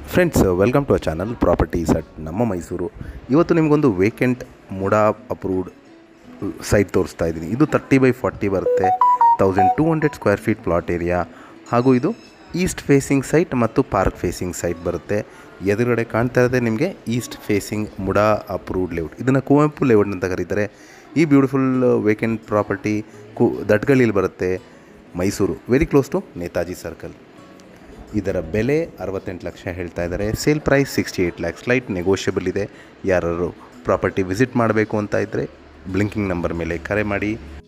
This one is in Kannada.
friends welcome to a channel properties at ನಮ್ಮ ಮೈಸೂರು ಇವತ್ತು ನಿಮಗೊಂದು ವೇಕೆಂಟ್ ಮುಡಾ ಅಪ್ರೂವ್ಡ್ ಸೈಟ್ ತೋರಿಸ್ತಾ ಇದ್ದೀನಿ ಇದು ತರ್ಟಿ ಬೈ ಫಾರ್ಟಿ ಬರುತ್ತೆ thousand two hundred square feet plot area ಹಾಗೂ ಇದು ಈಸ್ಟ್ ಫೇಸಿಂಗ್ ಸೈಟ್ ಮತ್ತು ಪಾರ್ಕ್ ಫೇಸಿಂಗ್ ಸೈಟ್ ಬರುತ್ತೆ ಎದುರುಗಡೆ ಕಾಣ್ತಾ ಇರೋದೇ ನಿಮಗೆ east facing MUDA approved layout ಇದನ್ನು ಕುವೆಂಪು ಲೇಔಟ್ ಅಂತ ಕರೀತಾರೆ ಈ ಬ್ಯೂಟಿಫುಲ್ ವೇಕೆಂಟ್ ಪ್ರಾಪರ್ಟಿ ಕು ದಟ್ಗಳ್ಳಿಲಿ ಬರುತ್ತೆ Mysuru very close to Netaji circle ಇದರ ಬೆಲೆ ಅರವತ್ತೆಂಟು ಲಕ್ಷ ಹೇಳ್ತಾ ಇದ್ದಾರೆ sale price sixty eight lakhs light negotiable ಇದೆ ಯಾರು ಪ್ರಾಪರ್ಟಿ ವಿಸಿಟ್ ಮಾಡಬೇಕು ಅಂತ ಇದ್ದರೆ ಬ್ಲಿಂಕಿಂಗ್ ನಂಬರ್ ಮೇಲೆ ಕರೆ ಮಾಡಿ